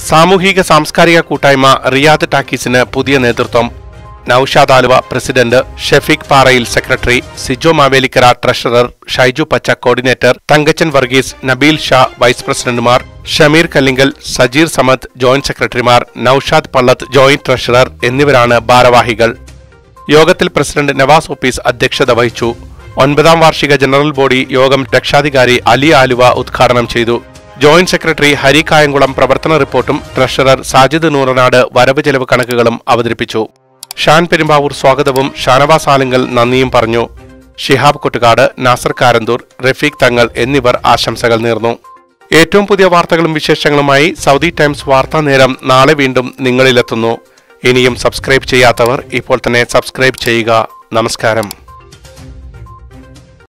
സാമൂഹിക സാംസ്കാരിക കൂട്ടായ്മ റിയാദ് ടാക്കീസിന് പുതിയ നേതൃത്വം Naushad Aluva president Shefeeq Parayil secretary Sijo Mavelikkara treasurer Shaiju Pacha coordinator Thankachan Varghese Nabeel Shah vice പ്രസിഡന്റുമാർ ഷമീർ കല്ലിങ്കൽ സജീർ സമദ് ജോയിന്റ് സെക്രട്ടറിമാർ നൌഷാദ് പള്ളത്ത് ജോയിന്റ് ട്രഷറർ എന്നിവരാണ് ഭാരവാഹികൾ യോഗത്തിൽ പ്രസിഡന്റ് നവാസ് ഓഫീസ് അധ്യക്ഷത വഹിച്ചു ഒൻപതാം വാർഷിക ജനറൽ ബോഡി യോഗം രക്ഷാധികാരി അലി ആലുവ ഉദ്ഘാടനം ചെയ്തു ജോയിന്റ് സെക്രട്ടറി ഹരി കായംകുളം പ്രവർത്തന റിപ്പോർട്ടും ട്രഷറർ സാജിദ് നൂറനാട് വരവ് ചെലവ് കണക്കുകളും അവതരിപ്പിച്ചു ഷാൻ പെരുമ്പാവൂർ സ്വാഗതവും ഷാനവാസ് ആലുങ്കൽ നന്ദിയും പറഞ്ഞു ഷിഹാബ് കൊട്ടുകാട് നാസർ കാരന്തൂർ റഫീഖ് തങ്ങൾ എന്നിവർ ആശംസകൾ നേർന്നു ഏറ്റവും പുതിയ വാർത്തകളും വിശേഷങ്ങളുമായി സൗദി ടൈംസ് വാർത്താ നേരം നാളെ വീണ്ടും നിങ്ങളിലെത്തുന്നു ഇനിയും സബ്സ്ക്രൈബ് ചെയ്യാത്തവർ ഇപ്പോൾ തന്നെ സബ്സ്ക്രൈബ് ചെയ്യുക നമസ്കാരം